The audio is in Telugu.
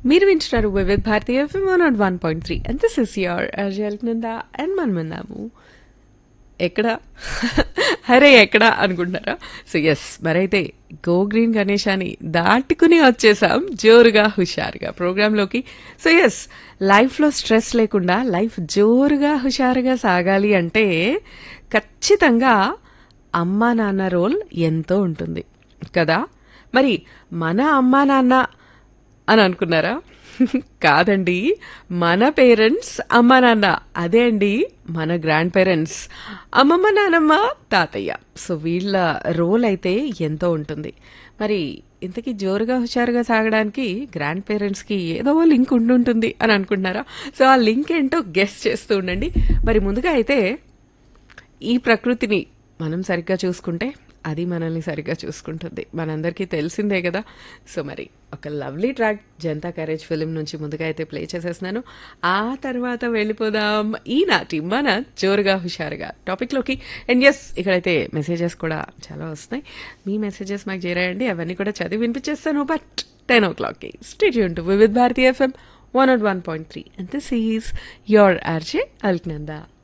మీరు వింటున్నారు Vividh Bharati FM one naught one point three and this is your RJ నంద అండ్ మనమన్నాము ఎక్కడ అరే ఎక్కడ అనుకుంటున్నారా సో ఎస్ మరైతే గో గ్రీన్ గణేశాన్ని దాటుకుని వచ్చేసాం జోరుగా హుషారుగా ప్రోగ్రాంలోకి సో ఎస్ లైఫ్లో స్ట్రెస్ లేకుండా లైఫ్ జోరుగా హుషారుగా సాగాలి అంటే ఖచ్చితంగా అమ్మా నాన్న రోల్ ఎంతో ఉంటుంది కదా మరి మన అమ్మా నాన్న అని అనుకున్నారా కాదండి మన పేరెంట్స్ అమ్మ నాన్న అదే అండి మన గ్రాండ్ పేరెంట్స్ అమ్మమ్మ నానమ్మ తాతయ్య సో వీళ్ళ రోల్ అయితే ఎంతో ఉంటుంది మరి ఇంతకీ జోరుగా హుషారుగా సాగడానికి గ్రాండ్ పేరెంట్స్కి ఏదో లింక్ ఉండుంటుంది అని అనుకుంటున్నారా సో ఆ లింక్ ఏంటో గెస్ట్ చేస్తూ ఉండండి మరి ముందుగా అయితే ఈ ప్రకృతిని మనం సరిగ్గా చూసుకుంటే అది మనల్ని సరిగ్గా చూసుకుంటుంది మనందరికీ తెలిసిందే కదా సో మరి ఒక lovely track Janatha garage film నుంచి ముందుగా అయితే ప్లే చేసేస్తున్నాను ఆ తర్వాత వెళ్ళిపోదాం ఈనాటి మన జోరుగా హుషారుగా టాపిక్లోకి అండ్ ఎస్ ఇక్కడైతే మెసేజెస్ కూడా చాలా వస్తున్నాయి మీ మెసేజెస్ మాకు చేరాయండి అవన్నీ కూడా చదివి వినిపించేస్తాను బట్ టెన్ ఓ క్లాక్కి stay tuned to Vividh Bharati FM one naught one point three and this is your RJ Alaknanda